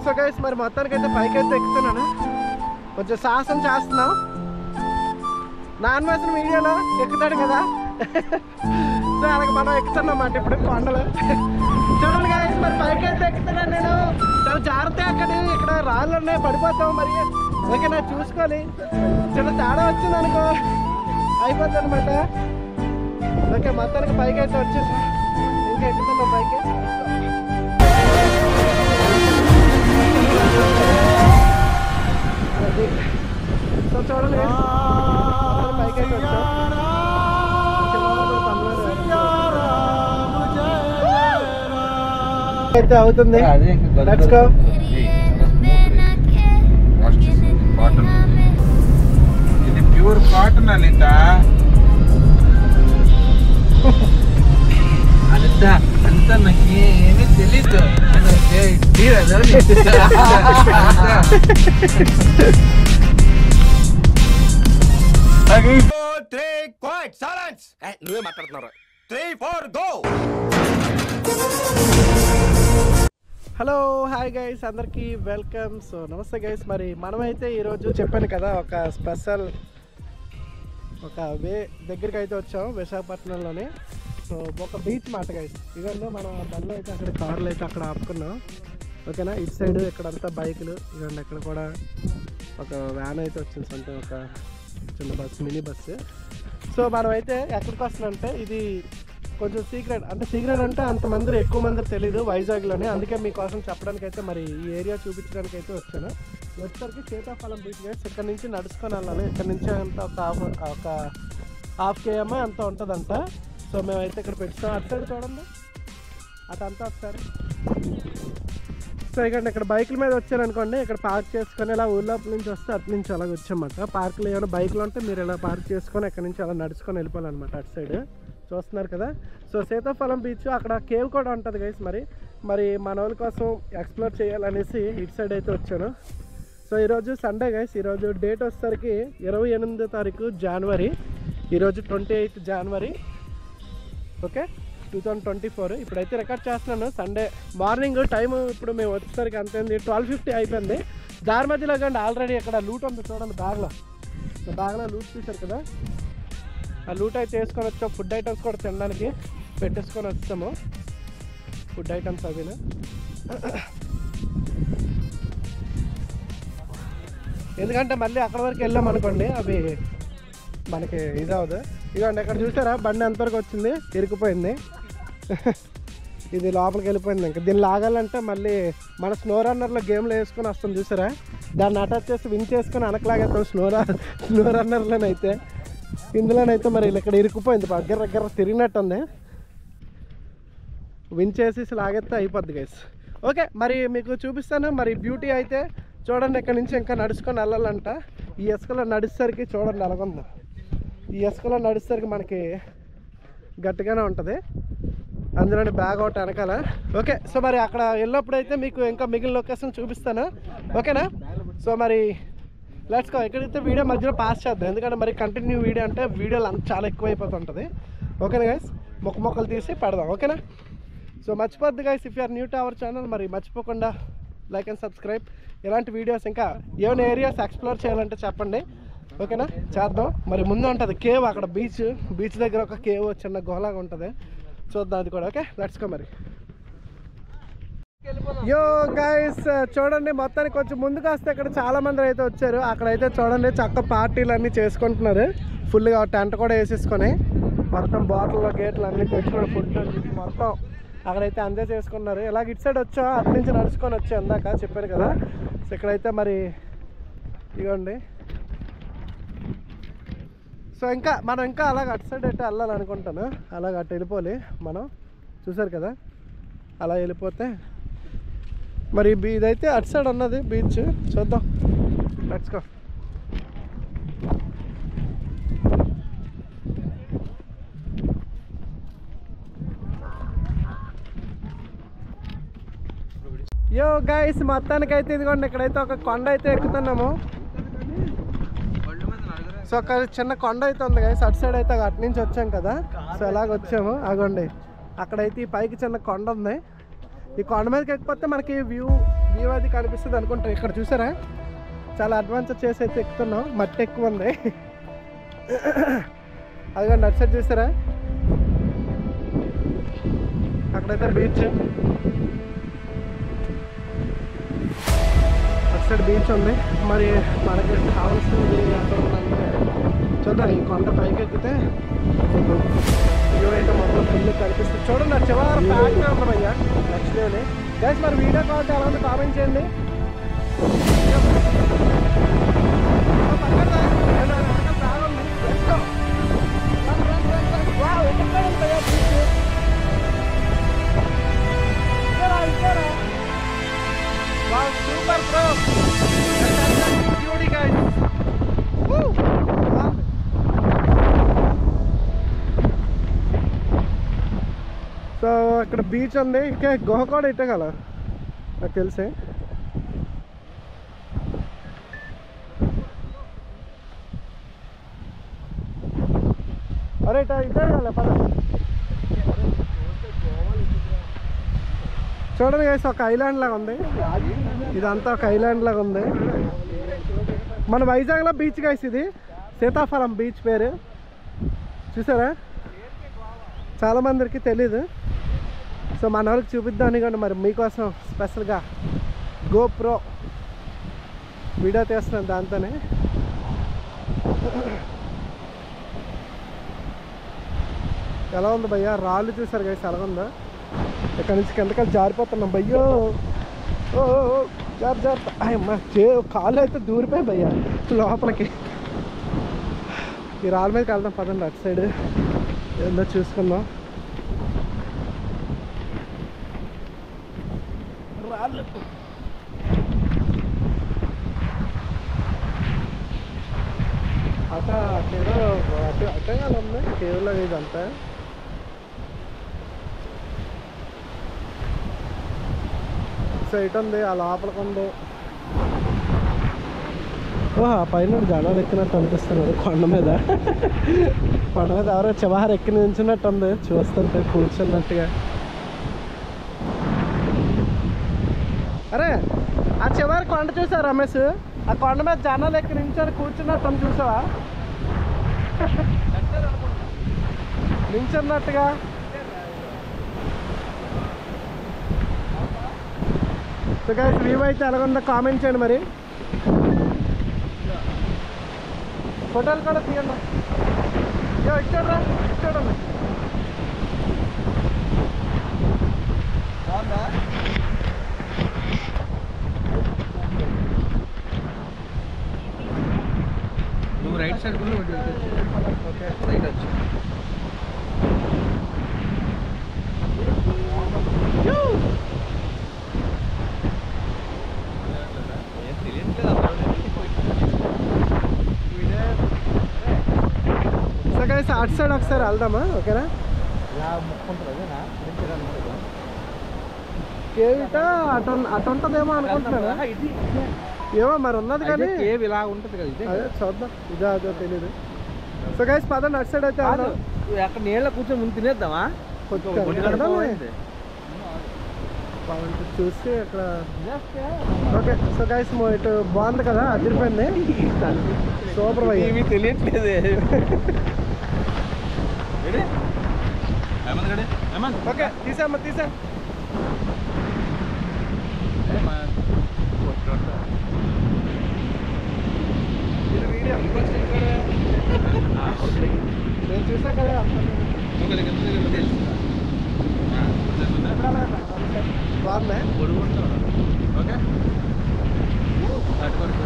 So guys మరి మొత్తానికి అయితే పైకి అయితే ఎక్కుతున్నాను కొంచెం సాహసం చేస్తున్నాం నాన్ వేసిన వీడియోలో ఎక్కుతాడు కదా సో అలాగే మనం ఎక్కుతున్నాం అన్నమాట ఇప్పుడు కొండలు చూడండి guys, మరి పైకి అయితే ఎక్కుతున్నాను నేను చాలా జాగ్రత్త అక్కడ ఇక్కడ రాళ్ళు ఉన్నాయి పడిపోతాం మరి ఓకేనా చూసుకోవాలి చిన్న తేడా వచ్చింది అనుకో అయిపోతుంది అనమాట ఓకే మొత్తానికి పైకి అయితే వచ్చేసి ఇంకా ఎక్కుతున్నాం పైకి అది. సో చూడండి guys, మొత్తానికి పైకి అయితే వచ్చాం చిన్నవాళ్ళు కూడా పనులు అయితే అవుతుంది లెట్స్ గో ఇది ప్యూర్ కాటన్ అనిత అనిత అంత నాకు ఏమీ తెలీదు నువ్వే మాట్లాడుతున్నారు three four go hello hi guys అందరికీ వెల్కమ్ సో నమస్తే గైస్ మరి మనమైతే ఈరోజు చెప్పాను కదా ఒక స్పెషల్ ఒక వే దగ్గరికి అయితే వచ్చాం విశాఖపట్నంలోనే సో ఒక బీచ్ మాట గైస్ ఇవన్నీ మనం బండ్లు అయితే అక్కడ కార్లు అయితే అక్కడ ఆపుకున్నాం ఓకేనా ఇటు సైడ్ ఇక్కడంతా బైకులు ఇవ్వండి ఇక్కడ కూడా ఒక వ్యాన్ అయితే వచ్చింది సొంత ఒక చిన్న బస్సు మినీ బస్సు సో మనం అయితే ఎక్కడికి వస్తున్నామంటే ఇది కొంచెం సీక్రెట్ అంటే సీక్రెట్ అంటే అంతమంది ఎక్కువ మంది తెలియదు వైజాగ్లోనే అందుకే మీకోసం చెప్పడానికి అయితే మరి ఈ ఏరియా చూపించడానికి అయితే వచ్చాను వచ్చేసరికి సీతాఫలం బీచ్ గైస్ ఇక్కడ నుంచి నడుచుకొని వెళ్ళాలి ఇక్కడ నుంచి అంత ఒక హాఫ్ ఒక హాఫ్ కేఎం అంత ఉంటుందంట సో మేమైతే ఇక్కడ పెట్టుతాం అటు సైడ్ చూడండి అదంతా ఒకసారి సో ఇక్కడ ఇక్కడ బైకుల మీద వచ్చారనుకోండి ఇక్కడ పార్క్ చేసుకొని ఇలా ఊళ్ళోపల నుంచి వస్తే అటు నుంచి అలాగ వచ్చామన్నమాట పార్కులో ఏమైనా బైకులు ఉంటే మీరు ఇలా పార్క్ చేసుకొని అక్కడ నుంచి అలా నడుచుకొని వెళ్ళిపోవాలన్నమాట అటు సైడ్ చూస్తున్నారు కదా సో సీతాఫలం బీచ్ అక్కడ కేవ్ కూడా ఉంటుంది గైస్ మరి మరి మన వాళ్ళ కోసం ఎక్స్ప్లోర్ చేయాలనేసి ఇటు సైడ్ అయితే వచ్చాను సో ఈరోజు సండే గైస్ ఈరోజు డేట్ వచ్చేసరికి ఇరవై ఎనిమిదో తారీఖు జనవరి ఈరోజు twenty eighth January okay two thousand twenty four ఇప్పుడైతే రికార్డ్ చేస్తున్నాను సండే మార్నింగ్ టైం ఇప్పుడు మేము వచ్చేసరికి అంతేంది ట్వెల్వ్ ఫిఫ్టీ అయిపోయింది దారి మధ్యలో కానీ ఆల్రెడీ ఇక్కడ లూట్ ఉంది చూడండి బ్యాగ్లో బ్యాగ్లో లూట్ చూశారు కదా ఆ లూట్ అయితే వేసుకొని వచ్చాం ఫుడ్ ఐటమ్స్ కూడా తినడానికి పెట్టేసుకొని వచ్చాము ఫుడ్ ఐటమ్స్ అవిను ఎందుకంటే మళ్ళీ అక్కడ వరకు వెళ్ళాం అనుకోండి అవి మనకి ఇది అవ్వదు ఇదిగోండి ఇక్కడ చూసారా బండి ఎంతవరకు వచ్చింది ఇరుకుపోయింది ఇది లోపలికి వెళ్ళిపోయింది ఇంకా దీన్ని లాగాలంటే మళ్ళీ మన స్నో రన్నర్లో గేమ్లో వేసుకొని వస్తాం చూసారా దాన్ని అటాచ్ చేసి విన్ చేసుకొని అనకలాగేస్తాం స్నో స్నో రన్నర్లోనైతే ఇందులోనైతే మరి ఇక్కడ ఇరుకుపోయింది దగ్గర దగ్గర తిరిగినట్టుంది విన్ చేసి లాగేస్తే అయిపోద్ది గైస్ ఓకే మరి మీకు చూపిస్తాను మరి బ్యూటీ అయితే చూడండి ఇక్కడ నుంచి ఇంకా నడుచుకొని వెళ్ళాలంట ఈ ఇసుకలో నడిచేసరికి చూడండి ఎలాగుందో ఈ ఇసుకలో నడిచేసరికి మనకి గట్టిగానే ఉంటుంది అందులోని బ్యాగ్ ఒకటి వెనకాల ఓకే సో మరి అక్కడ వెళ్ళినప్పుడు అయితే మీకు ఇంకా మిగిలిన లొకేషన్ చూపిస్తాను ఓకేనా సో మరి లెట్స్ గో ఎక్కడైతే వీడియో మధ్యలో పాస్ చేద్దాం ఎందుకంటే మరి కంటిన్యూ వీడియో అంటే వీడియోలు అంత చాలా ఎక్కువైపోతుంటుంది ఓకేనా గైస్ మొక్క మొక్కలు తీసి పెడదాం ఓకేనా సో మర్చిపోద్దు guys if you're new to our channel మరి మర్చిపోకుండా లైక్ అండ్ సబ్స్క్రైబ్ ఇలాంటి వీడియోస్ ఇంకా ఏమైనా ఏరియాస్ ఎక్స్ప్లోర్ చేయాలంటే చెప్పండి ఓకేనా చేద్దాం మరి ముందు ఉంటుంది కేవ్ అక్కడ బీచ్ బీచ్ దగ్గర ఒక కేవ్ చిన్న గుహలాగా ఉంటుంది చూద్దాం అది కూడా ఓకే లెట్స్ కో మరి యో గైస్ చూడండి మొత్తానికి కొంచెం ముందుకు వస్తే ఇక్కడ చాలా మంది అయితే వచ్చారు అక్కడైతే చూడండి చక్క పార్టీలు అన్నీ చేసుకుంటున్నారు ఫుల్గా టెంట్ కూడా వేసేసుకొని మొత్తం బాటిల్లో గేట్లు అన్నీ పెట్టుకుని ఫుడ్ మొత్తం అక్కడైతే ఎంజాయ్ చేసుకున్నారు ఇలాగ ఇటు సైడ్ వచ్చా అటు నుంచి నడుచుకొని వచ్చా ఇందాక చెప్పారు కదా సో ఇక్కడైతే మరి ఇవ్వండి సో ఇంకా మనం ఇంకా అలాగ అటు సైడ్ అయితే వెళ్ళాలనుకుంటాను అలాగ అటు వెళ్ళిపోవాలి మనం చూసారు కదా అలా వెళ్ళిపోతే మరి బీ- ఇదైతే అటు సైడ్ ఉన్నది బీచ్ చూద్దాం లెట్స్ గో యో గైస్ మొత్తానికి అయితే ఇదిగోండి ఇక్కడైతే ఒక కొండ అయితే ఎక్కుతున్నాము సో ఒక చిన్న కొండ అయితే ఉంది గైస్ అటు సైడ్ అయితే అటు నుంచి వచ్చాం కదా సో ఎలాగ వచ్చాము అగోండి అక్కడైతే ఈ పైకి చిన్న కొండ ఉంది ఈ కొండ మీదకి ఎక్కిపోతే మనకి వ్యూ వ్యూ అది కనిపిస్తుంది అనుకుంటా ఇక్కడ చూసారా చాలా అడ్వాన్స్ చేసి అయితే ఎక్కుతున్నాం మట్టి ఎక్కువ ఉంది అదిగో నట్ సైడ్ చూసారా అక్కడైతే బీచ్ అటు సైడ్ బీచ్ ఉంది మరి మనకి కావాల్సింది ఎక్కడ ఉందంటే చూద్దాం ఈ కొండ పైకి ఎక్కితే వ్యూ అయితే మొత్తం ఫుల్ కనిపిస్తుంది చూడండి ఆ చివరి ప్యాక్గా ఉంది భయ్యా లక్ష్మీని గైస్ మరి వీడియో కావాలంటే ఎలా ఉంది కామెంట్ చేయండి super bro beauty guys so అక్కడ బీచ్ ఉంది ఇంకా గుహ కూడా ఇట్టే కదా నాకు తెలిసే అరే ఇట ఇట్టే కదా పద చూడండి గైస్ ఒక ఐలాండ్ లాగా ఉంది ఇదంతా ఒక ఐలాండ్ లాగా ఉంది మన వైజాగ్లో బీచ్ గైస్ ఇది సీతాఫలం బీచ్ పేరు చూసారా చాలా మందికి తెలీదు సో మన వాళ్ళకి చూపిద్దామని కానీ మరి మీకోసం స్పెషల్గా గోప్రో వీడియో తీస్తున్నాను దాంతోనే ఎలా ఉంది భయ్యా రాళ్ళు చూసారు కదా ఎలా ఉందో ఇక్కడ నుంచి కిందకి జారిపోతున్నాం భయ్యో ఓ ఓ, ఓ, జార్ జార్ అమ్మా చే కాళ్ళు అయితే దూరిపోయి భయ్యా లోపలికి ఈ రాళ్ళ మీదకి వెళ్దాం పదండి అటు సైడ్ ఏందో చూసుకుందాం రాళ్ళు అట ఏదో అటు అటే కదా ఉంది కేవలం ఇదంతా సో ఇటు ఉంది ఆ లోపలికి ఉంది ఓ ఆ పైన జనాలు ఎక్కినట్టు అనిపిస్తున్నారు కొండ మీద కొండ మీద ఎవరో చివరి ఎక్కి నించున్నట్టు ఉంది చూస్తుంటే కూర్చున్నట్టుగా అరే ఆ చివరి కొండ చూసావు రమేష్ ఆ కొండ మీద జనాలు ఎక్కి నించొని కూర్చున్నట్టు ఉంది చూసావా నించున్నట్టుగా సో గైస్ వ్యూ అయితే ఎలాగుందో కామెంట్ చేయండి మరి ఫోటోలు కూడా తీయండి యో ఇచ్చాడ్రా ఇచ్చాడమ్మా నువ్వు రైట్ సైడ్ కూడా ఓకే రైట్ వచ్చి సో గైస్ అటు సైడ్ ఒకసారి వెళ్దామా ఓకేనా కేవిట అటు అటు ఉంటుందేమో అనుకుంటున్నాను ఏమో మరి ఉన్నది కానీ కేవ్ ఇలా ఉంటుంది కదా ఇదే అదే చూద్దాం ఇదే అదో తెలియదు సో గైస్ పదండి అటు సైడ్ అయితే కాదు వెళ్దాం అక్కడ నీళ్ళ కూర్చొని ముందు తినేద్దామా కొంచెం ఒంటి గంట వెళ్దామే. పోయింది. బాగుంటుంది చూసి అక్కడ ఓకే సో గైస్ ఇటు బాగుంది కదా అదిరిపోయింది సూపర్ భయ్య ఏమీ తెలియట్లేదు ఏడి? హేమంత్ గడే? హేమంత్. ఓకే తీసామ్మా తీసా ఏ మా కొట్టొట్టు. ఇది వీడియో ఆ, ఓకే. నేను చూసా కదా ఒక దగ్గర ఉంది, దగ్గర తెలుసు. ఆ, ఉందా? బాగుందా పొడుగు ఉంటాడు. ఓకే అటు కొడుకు.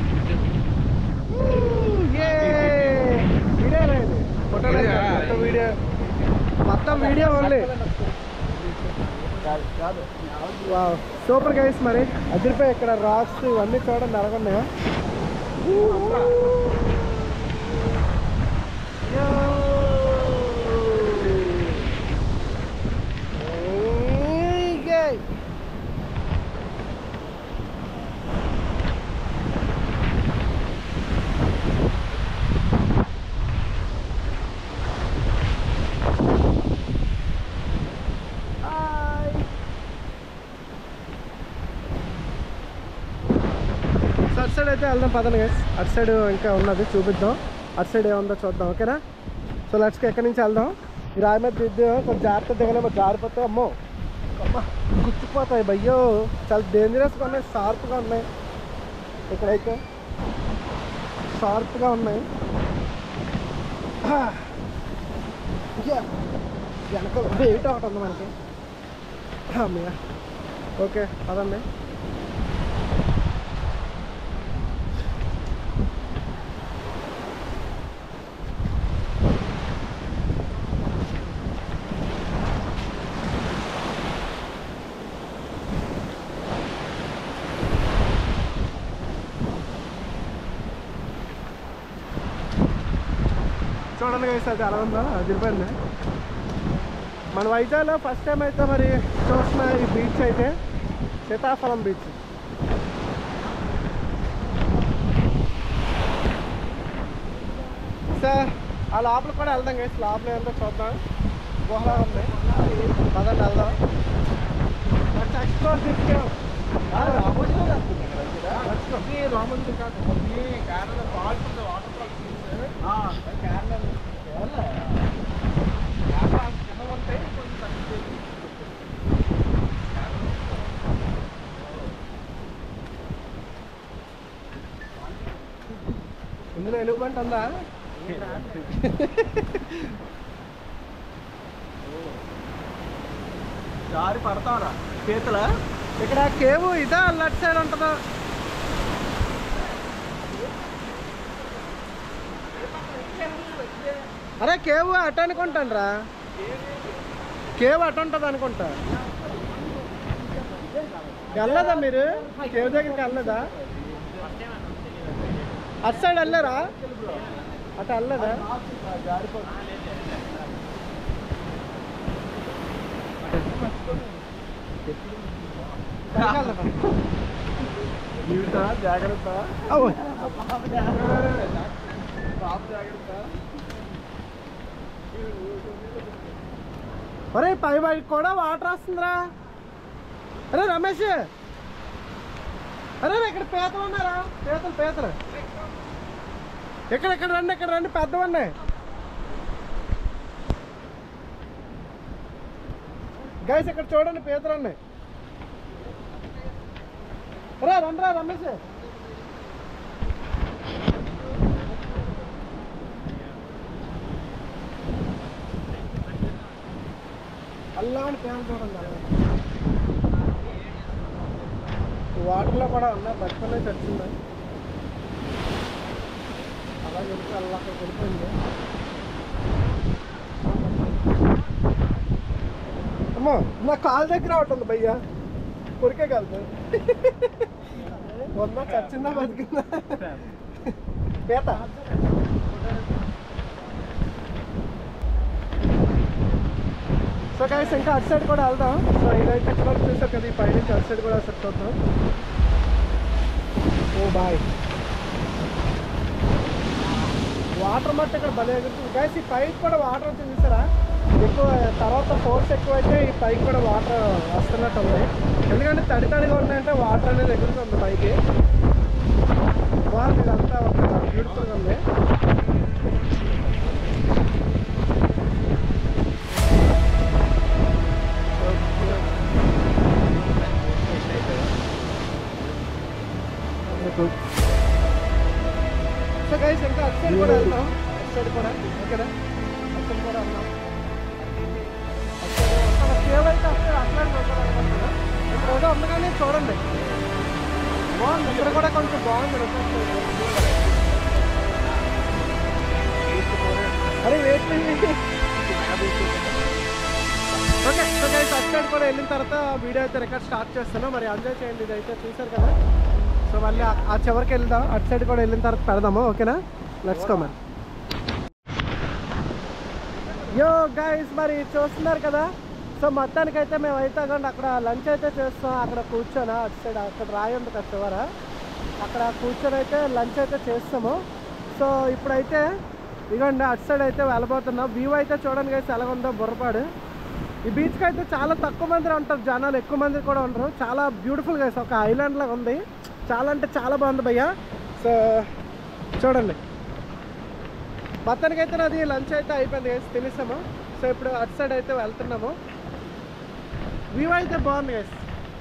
వీడియో లేదు ఫోటో లేదు వీడియో? మొత్తం వీడియో మొత్తం video only wow super guys మరి అదిరిపోయి ఇక్కడ రాక్స్ ఇవన్నీ చూడండి ఎలాగున్నాయో అటు సైడ్ అయితే వెళ్దాం పదండి గైస్ అటు సైడ్ ఇంకా ఉన్నది చూపిద్దాం అటు సైడ్ ఏముందో చూద్దాం ఓకేనా సో లెట్స్కి ఎక్కడి నుంచి వెళ్దాం ఈ రాయి మీద దిద్దాం కొంచెం జాగ్రత్త దిగలేమో జారిపోతే అమ్మో అమ్మ గుర్తుపోతాయి భయ్యో చాలా డేంజరస్గా ఉన్నాయి షార్ప్గా ఉన్నాయి ఇక్కడైతే షార్ప్గా ఉన్నాయి యా. వెనక వెయిట్ ఒకటి ఉంది మనకి అమ్మయ్య ఓకే పదండి చూడండి గైస్ అది ఎలా ఉందో అదిరిపోయింది మన వైజాగ్లో ఫస్ట్ టైం అయితే మరి చూసిన ఈ బీచ్ అయితే సీతాఫలం బీచ్ సార్ ఆ లోపల కూడా వెళ్దాం గైస్ లోపల ఏంటో చూద్దాం గుహలా ఉంది పదండి వెళ్దాం ఎక్స్ప్లోర్ తీసుకెళ్ళాం రామోజీ కాదు కొన్ని కేరళ ఫాల్స్ ఉంది వాటర్ ఫాల్స్ కేరళ కేరళ కింద ఉంటాయి కొంచెం తగ్గుతాయి ఇందులో ఎలుగుబంటి ఉందా జారి పడతారా చేతుల ఇక్కడ కేవు ఇదా లెఫ్ట్ సైడ్ ఉంటుందా అరే కేవు అటు అనుకుంటాను రా కేవ్ అటు ఉంటుంది అనుకుంటా వెళ్ళదా మీరు కేవ్ దగ్గరికి వెళ్ళదా అటు సైడ్ వెళ్ళారా అటు వెళ్ళదా జాగ్రత్త అవ్వ. జాగ్రత్త ఒరే పై బయట కూడా వాటర్ వస్తుందిరా అరే రమేష్ అరే ఇక్కడ పీతలు ఉన్నారా పీతలు పీతలు ఇక్కడ ఇక్కడ రండి ఇక్కడ రండి పెద్దవన్నీ గైస్ ఇక్కడ చూడండి పీతలు ఉన్నాయి రా రండి రా రమేష్ అల్లాని పేరు చూడండి అలా వాటర్లో కూడా ఉన్నాయి బతుకునే చచ్చింది అలా వెళ్తే అలా అక్కడ వెళ్ళిపోయింది అమ్మో నా కాలు దగ్గర ఒకటి ఉంది భయ్యా కొరికే కాదు ఉందా చచ్చిందా బతికిందా పీత సో గైస్ ఇంకా అటు సైడ్ కూడా వెళ్దాం సో ఇదైతే ఇక్కడ చూసారు కదా ఈ పై నుంచి అటు సైడ్ కూడా సెట్ అవుతాం ఓ బాయ్ వాటర్ మట్టి ఇక్కడ భలే ఎగురుతుంది గైస్ ఈ పైకి కూడా వాటర్ వచ్చింది చూసారా ఎక్కువ తర్వాత ఫోర్స్ ఎక్కువ అయితే ఈ పైకి కూడా వాటర్ వస్తున్నట్టు ఉంది ఎందుకంటే తడి తడిగా ఉన్నాయంటే వాటర్ అనేది ఎగురుతుంది పైకి బాగుంది ఇదంతా ఒక బ్యూటిఫుల్గా ఉంది సో గైస్ ఇంకా అటు సైడ్ కూడా వెళ్దాం అటు సైడ్ కూడా ఓకేనా అటు సైడ్ కూడా వెళ్దాం సేవ్ అయితే అసలు అట్లాంటి అనుకుంటున్నా ఇక్కడ ఏదో ఉంది కానీ చూడండి బాగుంది ఇక్కడ కూడా కొంచెం బాగుంది రిసార్ట్ అరే వెయిట్ ఓకే సో గైస్ అటు సైడ్ కూడా వెళ్ళిన తర్వాత వీడియో అయితే రికార్డ్ స్టార్ట్ చేస్తాను మరి ఎంజాయ్ చేయండి ఇది అయితే చూసారు కదా సో మళ్ళీ ఆ- ఆ చివరికి వెళ్దాం అటు సైడ్ కూడా వెళ్ళిన తర్వాత పెడదాము ఓకేనా లెట్స్ కో మరి యో గైస్ మరి చూస్తున్నారు కదా సో మొత్తానికి అయితే మేము అయితే కాండి అక్కడ లంచ్ అయితే చేస్తాం అక్కడ కూర్చొని అటు సైడ్ అక్కడ రాయి ఉంది కదా చివర అక్కడ కూర్చొని అయితే లంచ్ అయితే చేస్తాము సో ఇప్పుడైతే ఇదిగోండి అటు సైడ్ అయితే వెళ్ళబోతున్నాం వ్యూ అయితే చూడండి గైస్ ఎలా ఉందో బుర్రపాడు ఈ బీచ్కి అయితే చాలా తక్కువ మంది ఉంటారు జనాలు ఎక్కువ మంది కూడా ఉంటారు చాలా బ్యూటిఫుల్ గైస్ ఒక ఐలాండ్ లాగా ఉంది చాలా అంటే చాలా బాగుంది భయ్య సో చూడండి మొత్తానికి అయితే నాది లంచ్ అయితే అయిపోయింది గైస్ తినేసాము సో ఇప్పుడు అటు సైడ్ అయితే వెళ్తున్నాము వ్యూ అయితే బాగుంది గైస్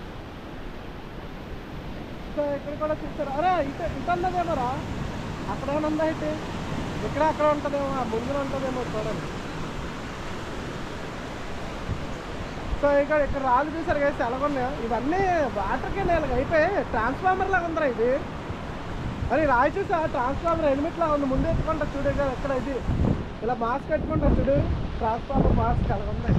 సో ఇక్కడ కూడా చూస్తారు అరే ఇటు ఇటు ఉన్నదేమోరా అక్కడ ఏమైనా ఉందా అయితే ఇక్కడ అక్కడ ఉంటుందేమో ఆ ముందున ఉంటుందేమో చూడండి సో ఇక్కడ ఇక్కడ రాళ్ళు చూసారు కదా ఎలాగున్నాయో ఇవన్నీ వాటర్కి నేలకి అయిపోయి ట్రాన్స్ఫార్మర్ లాగా ఉందిరా ఇది అని రాయి చూసా ట్రాన్స్ఫార్మర్ హెల్మెట్ లాగా ఉంది ముందు ఎత్తుకుంటా చూడు ఇక్కడ ఎక్కడ ఇది ఇలా మాస్క్ పెట్టుకుంటా చూడు ట్రాన్స్ఫార్మర్ మాస్క్ అలా ఉంది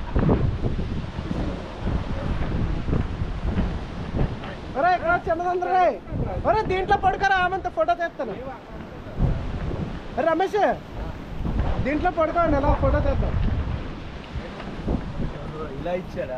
ఒరే ఇక్కడ చిన్నదందరూ రే ఒరే దీంట్లో పడుకోరా ఆమెంత ఫోటో తీస్తాను అరే రమేష్ దీంట్లో పడుకోండి ఎలా ఫోటో తీస్తాం ఇలా ఇచ్చాడా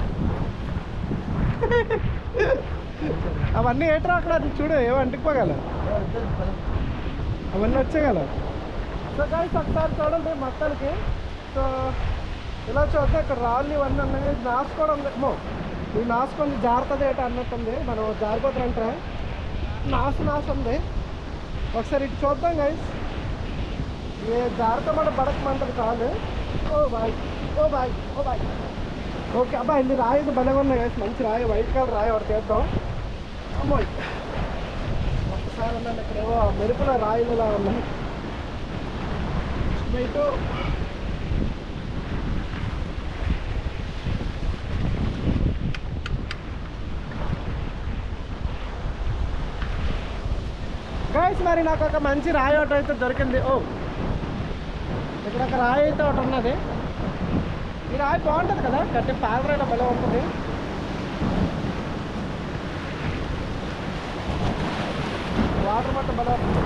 అవన్నీ ఏట్రా అక్కడ అది చూడు ఏమో అంటుకుపోగల అవన్నీ వచ్చేగల సో గాయస్ ఒకసారి చూడండి మొత్తానికి సో ఇలా చూస్తే ఇక్కడ రాళ్ళు ఇవన్నీ ఉన్నాయి ఇది నాసుకోవడం ఉంది ఏమో ఈ నాసుకుంది జారుతుంది ఏట అన్నట్టుంది మనం జారిపోతారంటే నాసు నాసు ఉంది ఒకసారి ఇటు చూద్దాం గైస్ ఏ జాగ్రత్త మన బడకమంటది కాదు oh boy oh boy oh boy okay అబ్బా ఇన్ని రాయి ఇది భలేగా ఉన్నాయి గైస్ మంచి రాయి వైట్ కలర్ రాయి ఒకటి చేద్దాం అమ్మోయ్ ఒక్కసారి ఉన్నాను ఇక్కడ ఏవో మెరుపుల రాయిలులా ఉన్నాయి ఇటు గైస్ మరి నాకు ఒక మంచి రాయి ఒకటి అయితే దొరికింది ఓ ఇక్కడ ఒక రాయి అయితే ఒకటి ఉన్నది ఈ రాయి బాగుంటుంది కదా కట్టి పాదరాయడం భలే ఉంటుంది వాటర్ మొత్తం భలే ఉంటుంది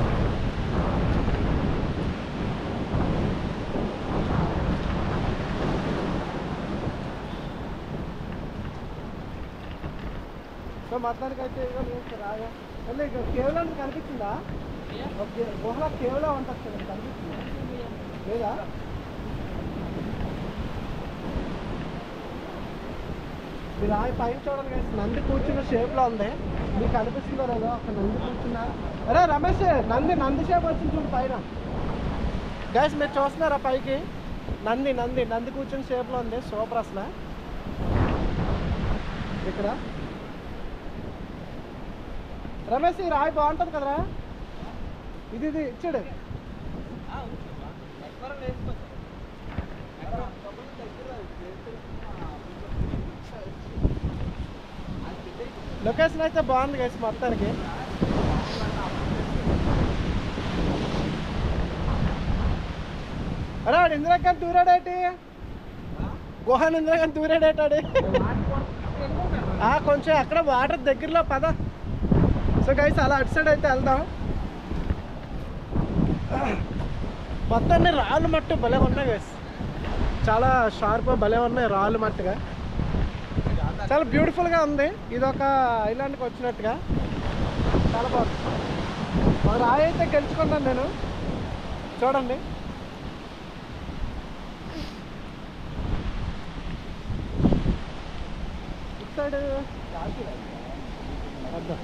సో మొత్తానికి అయితే ఇదిగో నేను రాగా మళ్ళీ ఇక కేవలం కనిపించిందా ఓకే గుహలో కేవలం ఉంటుంది కదా కనిపిస్తుందా లేదా మీరు రాయి పైన చూడండి guys, నంది కూర్చున్న షేప్ లో ఉంది మీకు కనిపిస్తుందో లేదో అక్కడ నంది కూర్చున్నా అరే రమేష్ నంది నంది షేప్ వచ్చింది చూడు పైన గైస్ మీరు చూస్తున్నారా పైకి నంది నంది నంది కూర్చున్న షేప్ లో ఉంది సూపర్ అసలు ఇక్కడ రమేష్ ఈ రాయి బాగుంటుంది కదరా ఇది ఇది ఇచ్చాడు లొకేషన్ అయితే బాగుంది గైస్ మొత్తానికి అరే వాడు ఇందిరాకాంత్ దూరాడేటి గుహాన్ ఇందిరాకాంత్ దూరాడేటాడు ఆ, కొంచెం అక్కడ వాటర్ దగ్గరలో పద సో గైస్ అలా అటు సైడ్ అయితే వెళ్దాం మొత్తం అన్ని రాళ్ళు మట్టు భలే ఉన్నాయి గైస్ చాలా షార్ప్ భలే ఉన్నాయి రాళ్ళు మట్టుగా చాలా బ్యూటిఫుల్గా ఉంది ఇది ఒక ఐలాండ్కి వచ్చినట్టుగా చాలా బాగుంది ఒక రాయి అయితే గెలుచుకున్నాను నేను చూడండి ఇటు సైడ్ వద్దా.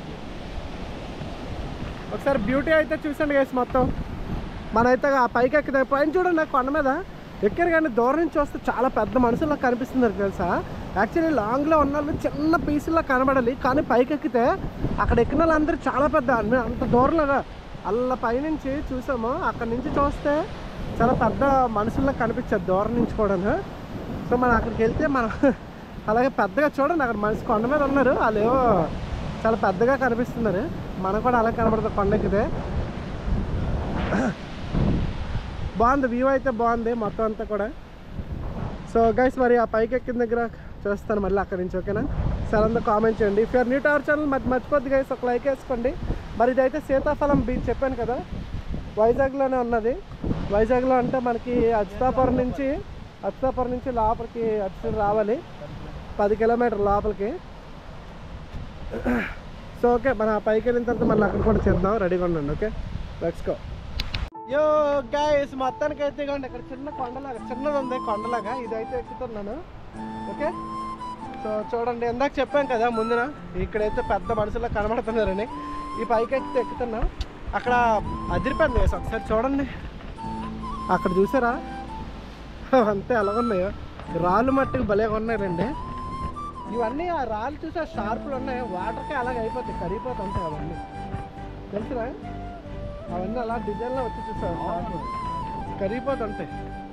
ఒకసారి బ్యూటీ అయితే చూసండి గైస్ మొత్తం మనైతే ఆ పైకి ఎక్కితే పైన చూడండి ఆ కొండ మీద ఎక్కారు కానీ దూరం నుంచి వస్తే చాలా పెద్ద మనుషుల్లా కనిపిస్తుంది తెలుసా యాక్చువల్లీ లాంగ్లో ఉన్న వాళ్ళు చిన్న పీసుల్లా కనబడాలి కానీ పైకి ఎక్కితే అక్కడ ఎక్కిన వాళ్ళందరూ చాలా పెద్ద అన్ని- అంత దూరంలాగా అల్ల పైనుంచి చూసాము అక్కడ నుంచి చూస్తే చాలా పెద్ద మనుషుల్లా కనిపించారు దూరం నుంచి కూడా సో మనం అక్కడికి వెళ్తే మనం అలాగే పెద్దగా చూడండి అక్కడ మనిషి కొండ మీద ఉన్నారు వాళ్ళు ఏవో చాలా పెద్దగా కనిపిస్తున్నారు మనం కూడా అలా కనబడుతుంది కొండ ఎక్కితే బాగుంది వ్యూ అయితే బాగుంది మొత్తం అంతా కూడా సో గైస్ మరి ఆ పైకి ఎక్కిన దగ్గర చూస్తాను మళ్ళీ అక్కడి నుంచి ఓకేనా సరే అంతా కామెంట్ చేయండి if you're new to our channel మరి మర్చిపోద్ది గైస్ ఒక లైక్ వేసుకోండి మరి ఇదైతే సీతాఫలం బీచ్ చెప్పాను కదా వైజాగ్లోనే ఉన్నది వైజాగ్లో అంటే మనకి అచ్యుతాపురం నుంచి అచ్యుతాపురం నుంచి లోపలికి అచ్చు రావాలి పది కిలోమీటర్ లోపలికి సో ఓకే మన పైకి వెళ్ళిన తర్వాత మళ్ళీ అక్కడ కూడా చేద్దాం రెడీగా ఉండండి okay let's go yo guys మొత్తానికి అయితే ఇవ్వండి ఇక్కడ చిన్న కొండలాగా చిన్నది ఉంది కొండలాగా ఇదైతే ఎక్కుతున్నాను ఓకే సో చూడండి ఇందాక చెప్పాం కదా ముందున ఇక్కడైతే పెద్ద మనుషుల్లో కనబడుతున్నారని ఈ పైకి ఎక్కితే ఎక్కుతున్నాం అక్కడ అదిరిపోయింది వేసి ఒకసారి చూడండి అక్కడ చూసారా అంతే ఎలా ఉన్నాయో రాళ్ళు మట్టుకు భలేగా ఉన్నాయండి ఇవన్నీ ఆ రాళ్ళు చూసి ఆ షార్పులు ఉన్నాయి వాటర్కి అలాగే అయిపోతాయి కరిగిపోతూ ఉంటాయి అవన్నీ తెలుసురా అవన్నీ అలా డిజైన్లో వచ్చి చూసారు కరిగిపోతుంటాయి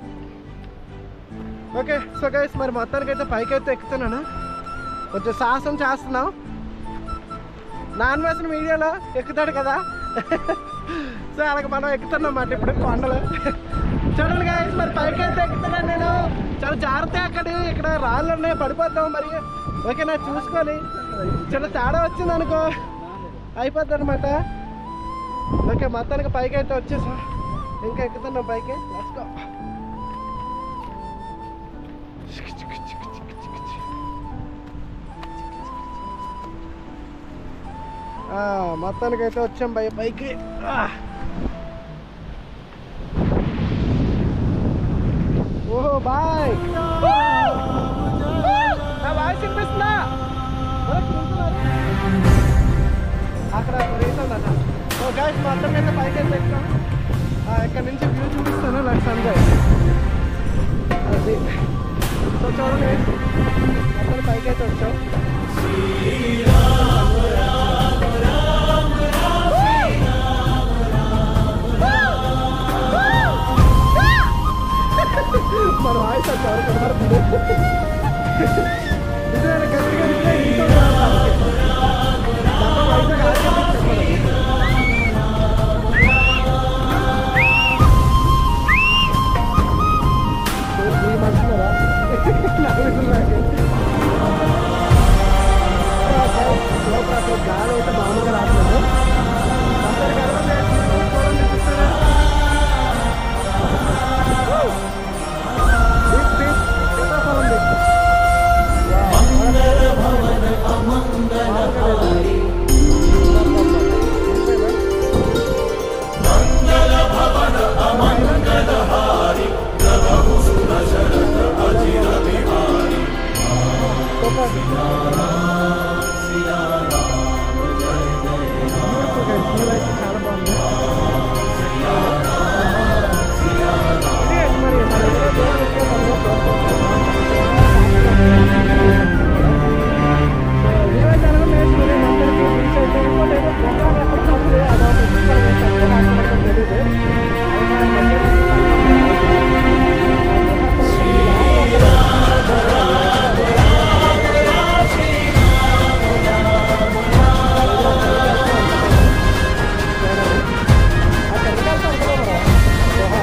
ఓకే సో గైస్ మరి మొత్తానికి అయితే పైకి అయితే ఎక్కుతున్నాను కొంచెం సాహసం చేస్తున్నాం నాన్ వేసిన వీడియోలో ఎక్కుతాడు కదా సో అలాగ మనం ఎక్కుతున్నాం అన్నమాట ఇప్పుడు కొండలు చూడండి గాయస్ మరి పైకి అయితే ఎక్కుతున్నాను నేను చాలా జాగ్రత్త అక్కడ ఇక్కడ రాళ్ళు ఉన్నాయి పడిపోతాం మరి ఓకేనా చూసుకొని చిన్న తేడా వచ్చింది అనుకో అయిపోద్ది అనమాట ఓకే మొత్తానికి పైకి అయితే వచ్చేసా ఇంకా ఎక్కుతున్నాం పైకి Let's go. ఆ, మొత్తానికి అయితే వచ్చాం పై పైకి ఆ. ఓహో బాయ్ నా వాయిస్ వినిపిస్తుందా ఒరే, కూర్చున్నారు. అక్కడ రీసెంట్ అన్న ఓ గాయస్ మొత్తం అయితే పైకి అయితే ఎక్కుతాం ఆ, ఇక్కడ నుంచి వ్యూ చూపిస్తాను నాకు సంజయ్ అది సో చూడండి మొత్తం పైకి అయితే వచ్చాం మన వాయిస్ అది ఎవరు కనబడుతుంది నిజమైన గట్టిగా ఇస్తే ఇంకో వాయిస్ చెప్పండి ఈ మనుషులరా లోపల అసలు గాలి అయితే మామూలుగా రావట్లేదు అందరికి అర్థం చేస్తుంది చూడండి చూస్తారా Big, big, సీతాఫలం big. Beautiful guys, view అయితే చాలా బాగుంది ఇదే మరి మన ఊరే దేవుడు వచ్చే మనలో కోరుకుంటున్నాం. సో, view అయితే అలాగే నేర్చుకుని అందరికీ beach అయితే ఇంకోటి ఏదో program ఎక్కడ ఉంది, అదొక super వేశారు. ఎలా ఆడుతున్నారో తెలీదు. అది మన మధ్య ఆ టెంకాయలు అనుకోరా ఓహో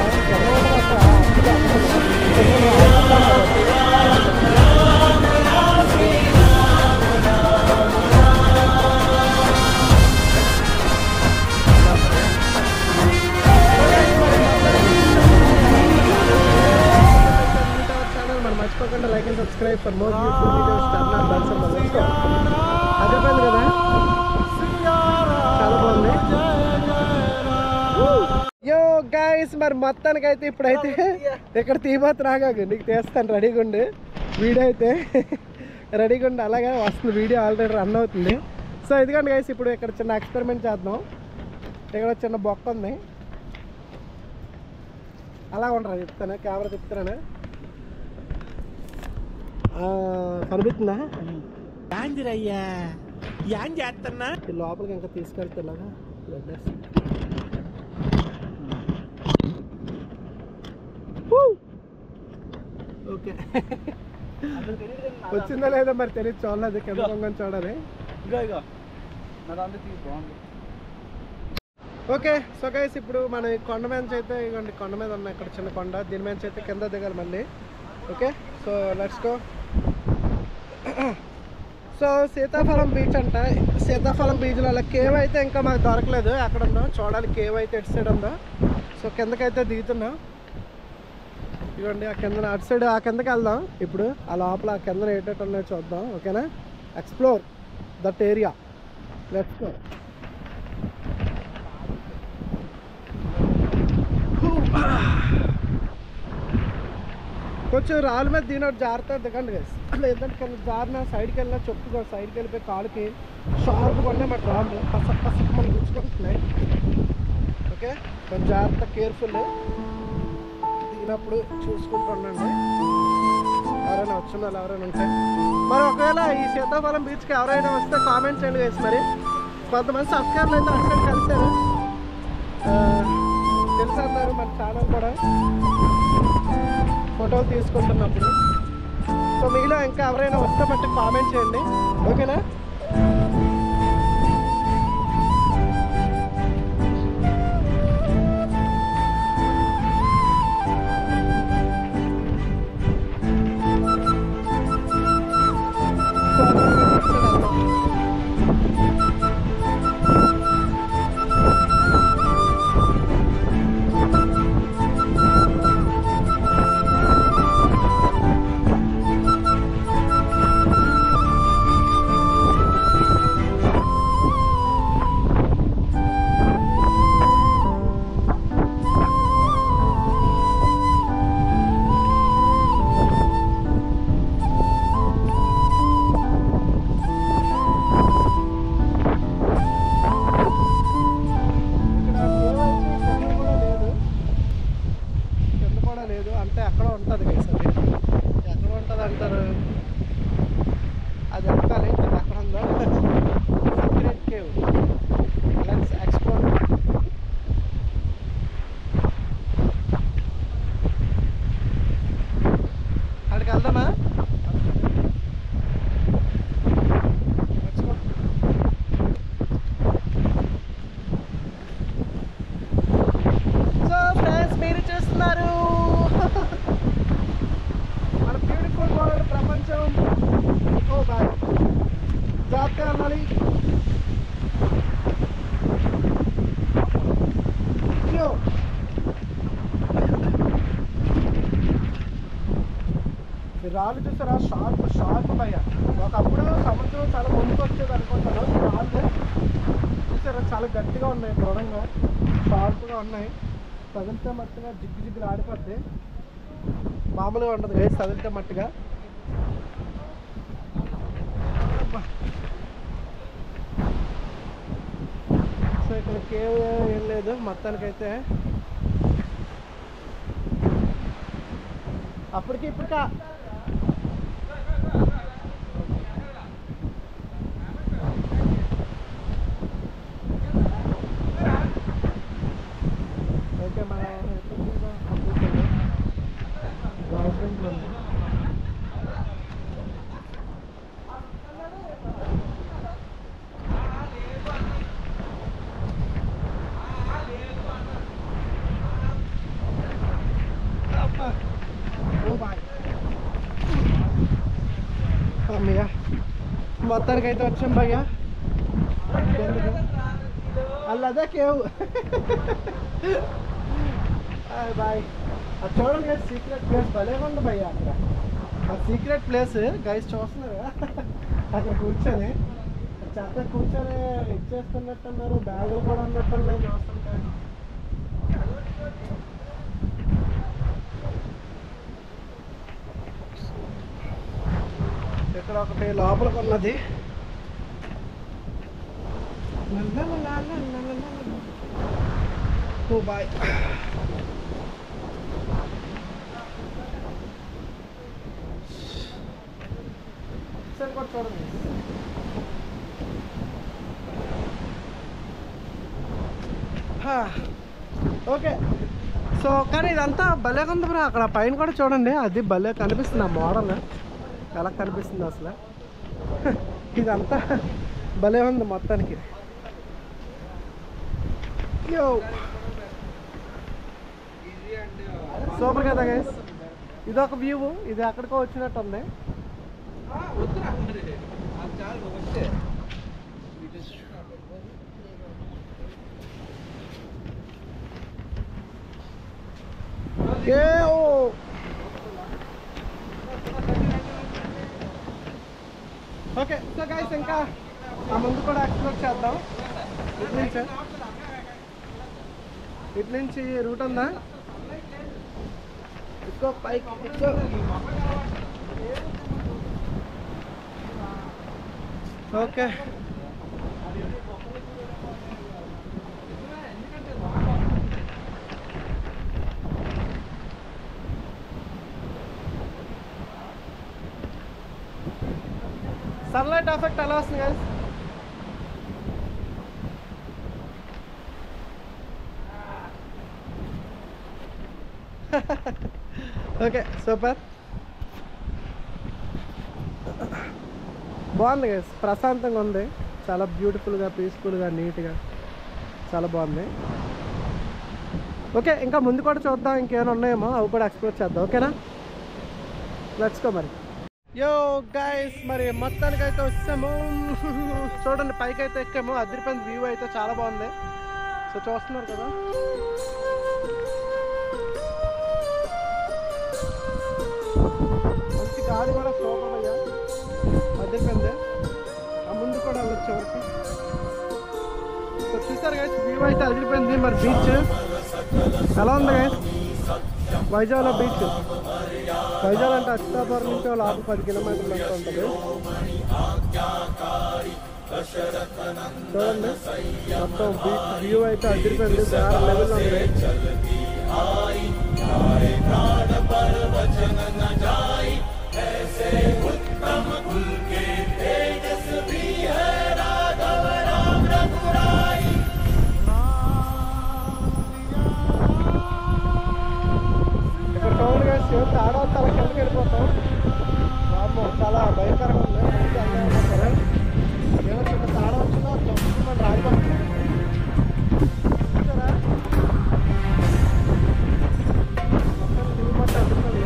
ఛానల్ మనం మర్చిపోకుండా like and subscribe for more beautiful videos turn on bell symbol let's go అదిరిపోయింది కదా చాలా బాగుంది యో గైస్ మరి మొత్తానికి అయితే ఇప్పుడైతే ఇక్కడ తీబోతు రాగాకు నీకు తీస్తాను రెడీగా ఉండి వీడియో అయితే రెడీగా ఉండి అలాగే వస్తుంది వీడియో ఆల్రెడీ రన్ అవుతుంది సో ఇదిగోండి గైస్ ఇప్పుడు ఇక్కడ చిన్న ఎక్స్పెరిమెంట్ చేద్దాం ఇక్కడ ఒక చిన్న బొక్క ఉంది అలా ఉండరా చెప్తాను కెమెరా చెప్తాను కనిపిస్తుందా యాందిరయ్యా యాం చేస్తున్నా ఈ లోపలికి ఇంకా తీసుకెళ్తున్నాగా ఓకే వచ్చిందా లేదా మరి తెలియదు చూడలేదు కింద కొంగని చూడాలి ఇగో ఇగో నా దాంట్లో తీసి బాగుంది ఓకే సో గైస్ ఇప్పుడు మన ఈ కొండ మీద నుంచి అయితే ఇవ్వండి కొండ మీద ఉన్న ఇక్కడ చిన్న కొండ దీని మీద నుంచి అయితే కింద దిగాలి మళ్ళీ okay so let's go so Sitaphalam beach అంట సీతాఫలం బీచ్లో అలా కేవ్ అయితే ఇంకా మాకు దొరకలేదు ఎక్కడ ఉందో చూడాలి కేవ్ అయితే ఎటు సైడ్ ఉందో సో కిందకైతే దిగుతున్నాం ఇవ్వండి ఆ కింద అటు సైడ్ ఆ కిందకి వెళ్దాం ఇప్పుడు ఆ లోపల ఆ కింద ఏటట్టు ఉన్నాయో చూద్దాం ఓకేనా explore that area let's go కొంచెం రాళ్ళ మీద దీని జాగ్రత్త దిగండి గైస్ లేదంటే కింద జారిన సైడ్కి వెళ్ళినా చెప్పుకో సైడ్కి వెళ్ళిపోయి కాలుకి షార్ప్గా ఉన్నాయి మాట రాళ్ళు పసక్ పసక్ మనం గుచ్చుకుంటున్నాయి ఓకే కొంచెం జాగ్రత్త కేర్ఫుల్ దిగినప్పుడు చూసుకుంటూ ఉండండి ఎవరైనా వచ్చిన వాళ్ళు ఎవరైనా ఉంటే మరి ఒకవేళ ఈ సీతాఫలం బీచ్కి ఎవరైనా వస్తే కామెంట్ చేయండి గైస్ మరి కొంతమంది సబ్స్క్రైబర్లు అయితే అక్కడ కలిసారు ఆ, తెలుసు అన్నారు మన ఛానల్ కూడా ఫోటోలు తీసుకుంటున్నప్పుడు సో మీలో ఇంకా ఎవరైనా వస్తే మట్టి కామెంట్ చేయండి ఓకేనా సో ఇక్కడ ఏమైతే కింద కూడా లేదు కింద కూడా లేదు అంటే అక్కడ ఉంటుంది కదా సార్ ఎక్కడ ఉంటుంది అంటారు అది ఎక్కాలి అది ఎక్కడ ఉందో సీక్రెట్ కేవ్ లెట్స్ ఎక్స్ప్లోర్ అక్కడికి వెళ్దామా Let's go. సో ఫ్రెండ్స్ మీరు చూస్తున్నారు మన బ్యూటిఫుల్ వరల్డ్ ప్రపంచం ఓ బాయ్ జాగ్రత్తగా వెళ్ళాలి అయ్యో. ఈ రాళ్ళు చూసారా షార్ప్ షార్ప్ భయ ఒకప్పుడు సముద్రం చాలా ముందుకు వచ్చేది అనుకుంటాను ఈ రాళ్ళు చూసారా చాలా గట్టిగా ఉన్నాయి దృఢంగా షార్ప్గా ఉన్నాయి తగిలితే మట్టుగా జిగ్గు జిగ్గులు ఆడిపోద్ది మామూలుగా ఉండదు గైస్ తగిలితే మట్టుగా అబ్బా. సో ఇక్కడ కేవ్ ఏం లేదు మొత్తానికైతే అప్పటికి ఇప్పటికా ఓకే మన గవర్నమెంట్ ఉంది అబ్బా. ఓ బాయ్ అమ్మయ్య మొత్తానికి అయితే వచ్చాం భయ్యా అల్లదే కేవ్ బాయ్ అది చూడండి సీక్రెట్ ప్లేస్ భలే ఉంది భయ్య అక్కడ ఆ సీక్రెట్ ప్లేస్ గైస్ చూస్తున్నారు కదా? అక్కడ కూర్చొని చెత్త కూర్చొని ఇచ్చేస్తున్నట్టున్నారు బ్యాగులు కూడా ఉన్నట్టున్నాయి చూస్తుంటే ఇక్కడ ఒకటి లోపలికి ఉన్నది ఓ బాయ్ సరే కూడా చూడండి హా, ఓకే సో కానీ ఇదంతా భలే ఉంది బ్రో అక్కడ పైన కూడా చూడండి అది భలే కనిపిస్తుంది ఆ మోడల్ ఎలా కనిపిస్తుంది అసలు ఇదంతా భలే ఉంది మొత్తానికి యో సూపర్ కదా గైస్ ఇది ఒక వ్యూ ఇది అక్కడికో వచ్చినట్టు ఉంది ఏ ఓ ఓకే సో గైస్ ఇంకా ఆ ముందు కూడా ఎక్స్ప్లోర్ చేద్దాం ఇటు నుంచి ఇటు నుంచి రూట్ ఉందా ఎక్కువ పైకి ఎక్కువ ఓకే సన్లైట్ ఎఫెక్ట్ ఎలా వస్తుంది guys? ఓకే సూపర్ బాగుంది గైస్ ప్రశాంతంగా ఉంది చాలా బ్యూటిఫుల్గా పీస్ఫుల్గా నీట్గా చాలా బాగుంది ఓకే ఇంకా ముందు కూడా చూద్దాం ఇంకేమైనా ఉన్నాయేమో అవి కూడా ఎక్స్ప్లోర్ చేద్దాం ఓకేనా లెట్స్ గో మరి యో గైస్ మరి మొత్తానికి అయితే వచ్చాము చూడండి పైకి అయితే ఎక్కాము అదిరిపోయింది వ్యూ అయితే చాలా బాగుంది సో చూస్తున్నారు కదా మంచి గాలి కూడా సూపర్ అయ్యా అదిరిపోయింది ఆ ముందు కూడా వెళ్ళొచ్చు వరకు సో చూసారు గైస్ వ్యూ అయితే అదిరిపోయింది మరి బీచ్ ఎలా ఉంది గైస్ వైజాగ్లో బీచ్ వైజాగ్ అంటే అచ్చుతాపురం నుంచి లోపల పది కిలోమీటర్లు ఎంత ఉంటుంది చూడండి మొత్తం బీచ్ వ్యూ అయితే అదిరిపోయింది వేరే లెవెల్ ఉంది ఇక్కడ చూడండి guys, సేమ్ ఆడ తల కిందకి వెళ్ళిపోతాం వామ్మో, చాలా భయంకరంగా ఉంది మంచి ఎంజాయ్ ఉన్నా సరే ఏదో చిన్న తాడ వచ్చిందో తొమ్మిది రాజమండ్రి చూసారా మొత్తం view మొత్తం అదిరిపోయింది.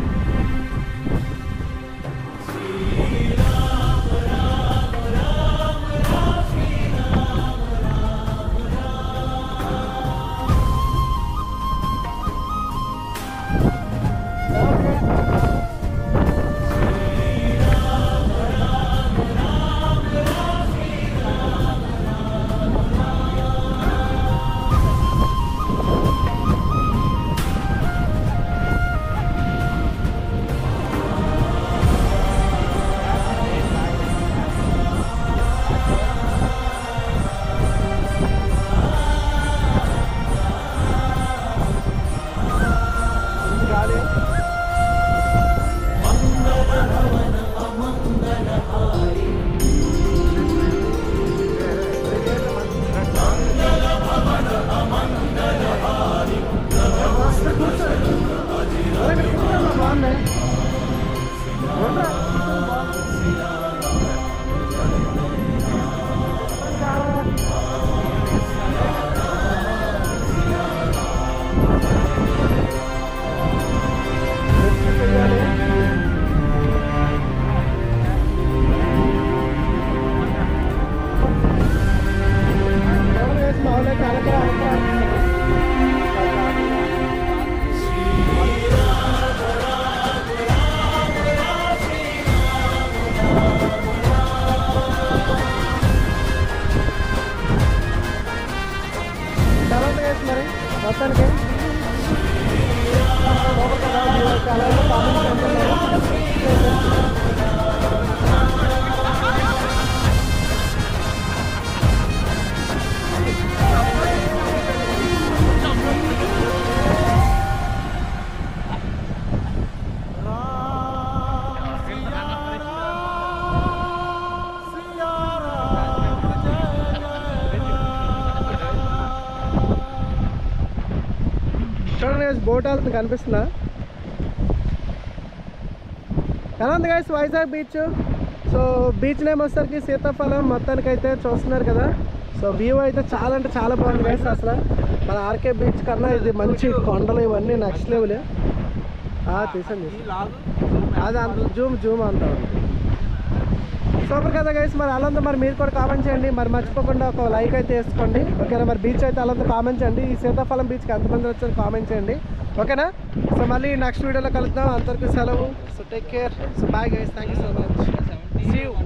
గాలి బాగున్నాయి తర్వాత guys మరి మొత్తానికి చాలా కామెంట్స్ చూడండి గైస్ బోట్ వెళ్తుంది కనిపిస్తుందా ఎలా ఉంది guys Vizag beach so beach name వచ్చేసరికి సీతాఫలం మొత్తానికి అయితే చూస్తున్నారు కదా సో వ్యూ అయితే చాలా అంటే చాలా బాగుంది గైస్ అసలు మన ఆర్కే బీచ్ కన్నా ఇది మంచి కొండలు ఇవన్నీ నెక్స్ట్ లెవెల్ తీసండి అది అంత జూమ్ జూమ్ అంతా సూపర్ కదా గైస్ మరి అలా ఉందో మరి మీరు కూడా కామెంట్ చేయండి మరి మర్చిపోకుండా ఒక లైక్ అయితే వేసుకోండి ఓకేనా మరి బీచ్ అయితే అలా ఉందో కామెంట్ చేయండి ఈ సీతాఫలం బీచ్కి ఎంతమంది వచ్చారు కామెంట్ చేయండి ఓకేనా సో మళ్ళీ నెక్స్ట్ వీడియోలో కలుద్దాం అందరికీ సెలవు so take care so bye guys thank you so much See you.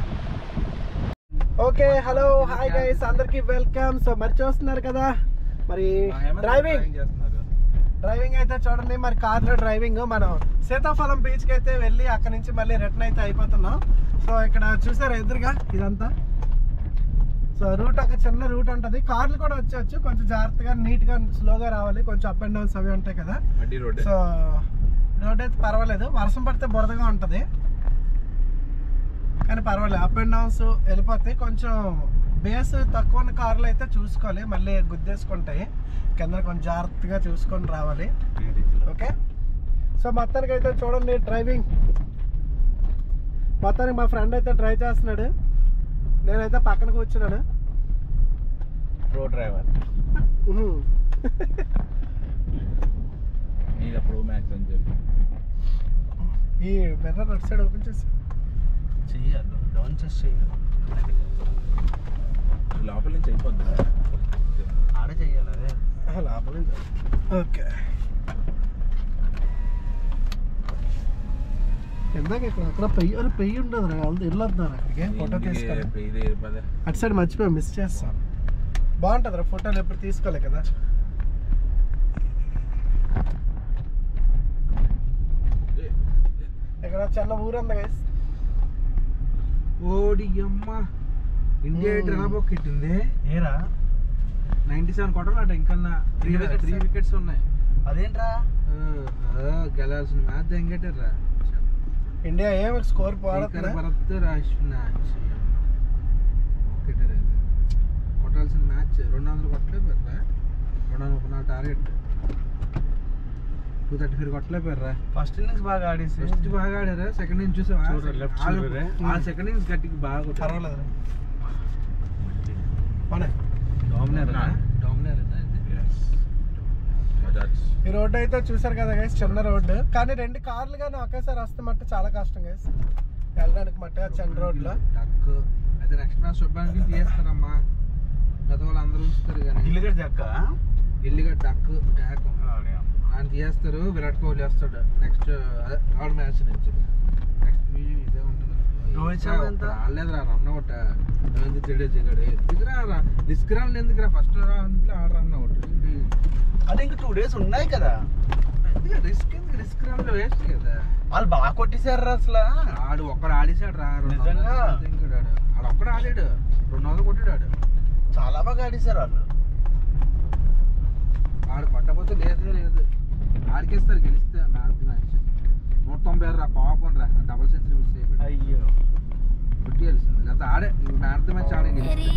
Okay hello hi guys అందరికీ వెల్కమ్ సో మరి చూస్తున్నారు కదా మరి ఆ, హేమంత్ డ్రైవింగ్ డ్రైవింగ్ చేస్తున్నారు డ్రైవింగ్ అయితే చూడండి మరి కార్లో డ్రైవింగ్ మనం సీతాఫలం బీచ్కి అయితే వెళ్ళి అక్కడ నుంచి మళ్ళీ రిటర్న్ అయితే అయిపోతున్నాం సో ఇక్కడ చూసారా ఎదురుగా ఇదంతా సో రూట్ ఒక చిన్న రూట్ ఉంటుంది కార్లు కూడా వచ్చేవచ్చు కొంచెం జాగ్రత్తగా నీట్గా స్లోగా రావాలి కొంచెం అప్ అండ్ డౌన్స్ అవి ఉంటాయి కదా మడ్డీ రోడ్ సో రోడ్ అయితే పర్వాలేదు వర్షం పడితే బురదగా ఉంటుంది కానీ పర్వాలేదు అప్ అండ్ డౌన్స్ వెళ్ళిపోతాయి కొంచెం బేస్ తక్కువ ఉన్న కార్లు అయితే చూసుకోవాలి మళ్ళీ గుద్దేసుకుంటాయి కింద కొంచెం జాగ్రత్తగా చూసుకొని రావాలి ఓకే సో మొత్తానికి అయితే చూడండి డ్రైవింగ్ మొత్తానికి మా ఫ్రెండ్ అయితే డ్రైవ్ చేస్తున్నాడు నేనైతే పక్కన కూర్చున్నాను ప్రో డ్రైవర్ ఉహు. మీద ప్రో మ్యాక్స్ అని చెప్పి ఈ మిర్రర్ అటు సైడ్ ఓపెన్ చేసి చెయ్యాలి డౌన్ చేసి చెయ్యాలి లోపల నుంచి అయిపోద్ది ఆడే చెయ్యాలి అదే ఆ, లోపల నుంచి. ఓకే ఇందాక ఇక్కడ అక్కడ పెయ్యి అరే పెయ్యి ఉండదు రా వాళ్ళు వెళ్ళొద్దారు అక్కడికి ఫోటో తీసుకోవాలి ఇది పదే అటు సైడ్ మర్చిపోయి మిస్ చేస్తాను బాగుంటుంది రా ఫోటోలు ఎప్పుడు తీసుకోలే కదా ఇక్కడ చిన్న ఊరు ఉంది గైస్ ఓడి అమ్మ ఇండియా Hmm. డ్రాప్ ఒకటి ఉంది ఏరా నైన్టీ సెవెన్ కొట్టాలట ఇంకన్నా three Three wickets. Three wickets ఉన్నాయి అదేంట్రా గెలాల్సిన మ్యాచ్ ఎంగేటారా ఇండియా ఏం స్కోర్ పోరాడుతుందా భరత్ రాసిన ఒకటి కొట్టాల్సిన మ్యాచ్ రెండు వందలు కొట్టలేపారా రెండు వందల ముప్పై నాలుగు టార్గెట్ టూ థర్టీ ఫైవ్ కొట్టలేపారా ఫస్ట్ ఇన్నింగ్స్ బాగా ఆడేసి ఫస్ట్ బాగా ఆడారా సెకండ్ ఇన్నింగ్స్ చూసావా చూడు, left చూడరే. ఆ సెకండ్ ఇన్నింగ్స్ గట్టికి బాగా కొట్టారు పర్వాలేదు పోనీ. డామినర్ డామినర్ బజాజ్ ఈ రోడ్డు అయితే చూసారు కదా గైస్ చిన్న రోడ్డు కానీ రెండు కార్లు కానీ ఒకేసారి వస్తే మట్టి చాలా కష్టం గైస్ వెళ్ళడానికి మట్టి ఆ చిన్న రోడ్లో డక్ అయితే నెక్స్ట్ మ్యాచ్ చూడడానికి తీయేస్తారమ్మా గత వాళ్ళు అందరూ ఉంచుతారు కానీ గిల్లిగడ్డ చెక్క గిల్లిగా డక్ ట్యాక్ ఆయన తీయేస్తారు విరాట్ కోహ్లీ వస్తాడు నెక్స్ట్ థర్డ్ మ్యాచ్ నుంచి నెక్స్ట్ ఇదే ఉంటుంది రోహిత్ శర్మ ఎంత? రాలేదురా రన్ అవుట్ రవీంద్ర జడేజా గడు ఎందుకురా రిస్క్ రన్ ఎందుకురా ఫస్ట్ రౌండ్లో ఆడ రన్ అవుట్ అదే ఇంకా టూ డేస్ ఉన్నాయి కదా రిస్క్ ఎందుకు రిస్క్ రన్ వేస్ట్ కదా వాళ్ళు బాగా కొట్టేశారు అసలు ఆడు ఒక్కడు ఆడేసాడు రా రెండు నిజంగా? వందలు ఇంకోడు ఆడు ఆడు ఒక్కడు ఆడాడు రెండు వందలు కొట్టాడు ఆడు చాలా బాగా ఆడేశారు వాళ్ళు ఆడు కొట్టకపోతే లేదే లేదు ఆడికేస్తారు గెలిస్తే మ్యాచ్ మ్యాచ్ నూట తొంభై ఆరు రా పాపం రా డబుల్ సెంచరీ మిస్ అయిపోయాడు అయ్యో కొట్టేయాల్సింది లేకపోతే ఆడే ఇప్పుడు మ్యాచ్ మ్యాచ్ ఆడే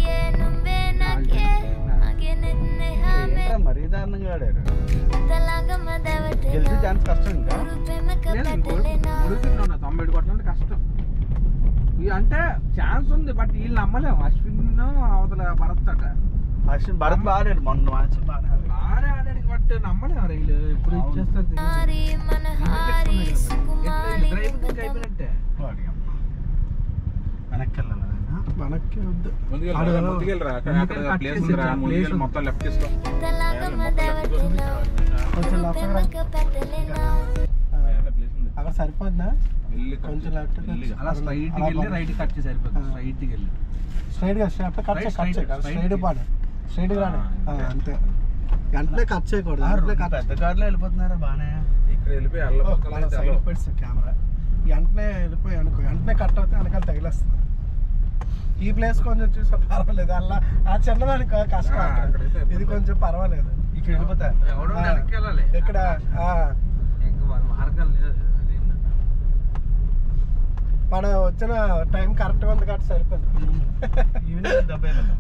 ఏంట్రా మరీ దారుణంగా ఆడారు గెలిచే ఛాన్స్ కష్టం ఇంకా లేదు మురుగుతున్నా ఉన్నా తొంభై ఏడు కొట్టాలంటే కష్టం ఇవి అంటే ఛాన్స్ ఉంది బట్ వీళ్ళు నమ్మలేము అశ్విన్ అవతల భరత్ అట అశ్విన్ భరత్ బాగా ఆడాడు మొన్న మ్యాచ్ బాగా ఆడాడు ఆడే ఆడాడు బట్ నమ్మలేము వీళ్ళు ఎప్పుడు అవును. ఇచ్చేస్తారు డ్రైవింగ్ అయిపోయినట్టే వాడి అమ్మ. వెనక్కి వెళ్ళాలి మనకి వద్దు ముందుకెళ్ళరా ఆడు- ముందుకెళ్ళరా అక్కడ అక్కడ ముందుకెళ్ళి ప్లేస్ cut ఉందిరా చేసి, ముందుకెళ్ళి place మొత్తం లెఫ్ట్ తీసుకో కొంచెం లెఫ్ట్ రా. ఆ, ప్లేస్ ఉంది అక్కడ సరిపోద్దా వెళ్ళి cut కొంచెం చేయి. లెఫ్ట్ వెళ్ళి అలా స్ట్రైట్ కి వెళ్ళి రైట్ కట్ చేసి సరిపోతుంది ఆ. స్ట్రైట్ కి వెళ్ళి స్ట్రైట్ గా స్ట్రైట్ కట్ చేయి కట్ చేయి Straight, స్ట్రైట్ straight. పాడు స్ట్రైట్ రాడు ఆ, ఆ, అంతే వెంటనే కట్ చేయకూడదు ఆ, వెంటనే రెండు కట్ పెద్ద కార్లో వెళ్ళిపోతున్నారా బాగానే ఇక్కడ వెళ్ళిపోయి అల్ల పక్కల అయితే సైడ్ అల్ల. పెట్టి కెమెరా వెంటనే వెళ్ళిపోయి అనుకో వెంటనే కట్ అవుతే వెనకాల తగిలేస్తుంది ఈ ప్లేస్ కొంచెం చూసా పర్వాలేదు అలా ఆ చిన్నదానికి కష్టం ఆ, అక్కడ. అక్కడైతే ఇది కొంచెం పర్వాలేదు ఇక్కడ వెళ్ళిపోతా ఎవడో ఆ. వెనక్కి వెళ్ళాలి ఇక్కడ ఆ, ఇంకా వాళ్ళ మార్గం లేదు అదే మన వచ్చిన టైం కరెక్ట్గా ఉంది కాబట్టి సరిపోయింది ఈవినింగ్ దెబ్బ వెళ్ళాలి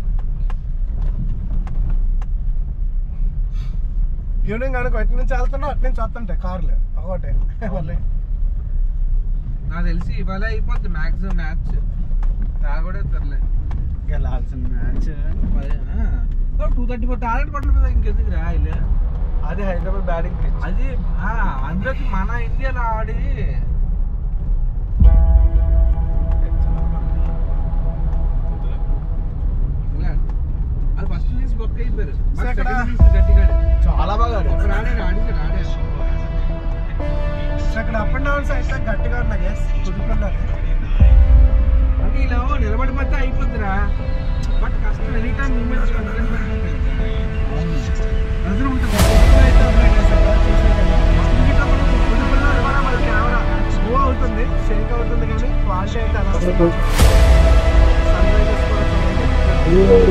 ఈవినింగ్ అనుకో ఇటు నుంచి వెళ్తున్నా అటు నుంచి వస్తుంటాయి కార్లు ఒకటి మళ్ళీ నాకు తెలిసి ఇవాళ అయిపోద్ది మ్యాక్సిమం మ్యాచ్ తాగొడేస్తారులే గెలాల్సిన match two thirty four target కొట్టలేదు ఇంకెందుకు రా వీళ్ళు అది హైదరాబాద్ బ్యాటింగ్ పిచ్ అది ఆ, అందులోకి మన ఇండియాలో ఆడి ఇంగ్లాండ్ అది ఫస్ట్ ఇన్నింగ్స్ బొక్క అయిపోయారు సో ఇక్కడ- సెకండ్ ఇన్నింగ్స్ గట్టిగా ఆడారు. చాలా బాగా ఆడారు ఒకడు ఆడాడు ఆడేసాడు ఆడాడు సో ఇక్కడ అప్ అండ్ డౌన్స్ అయితే గట్టిగా ఉన్నాయి గేస్ కుదుపున్నారు అంటే ఇలా నిలబడిపోతే అయిపోద్దిరా బట్ కష్టం any time moment sun rises కూడా చూడండి.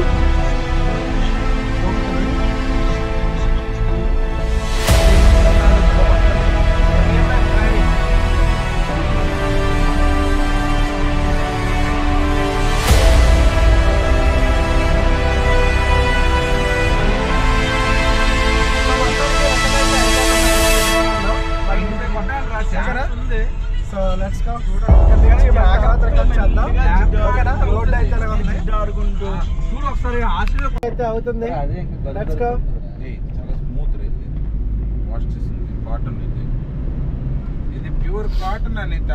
సో లెట్స్ గో ఇక్కడ నుంచి మేకరాత్రి వచ్చేద్దాం ఓకేనా రోడ్డు అయితే ఇలా ఉంది చూడు ఒకసారి ఆస్ట్రేలియా అయితే అవుతుంది లెట్స్ గో చాలా స్మూత్ ఇది వాష్ చేసింది కాటన్ ఇది ఇది ప్యూర్ కాటన్ అనిత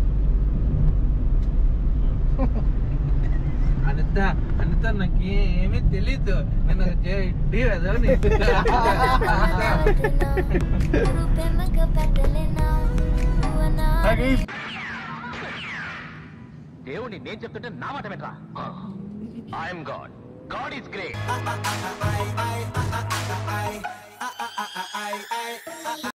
అనిత అనిత నాకు ఏమీ తెలీదు నేను డి కదా దేవుని నేను చెప్తుంటే నా మాట వినరా I'm God God is great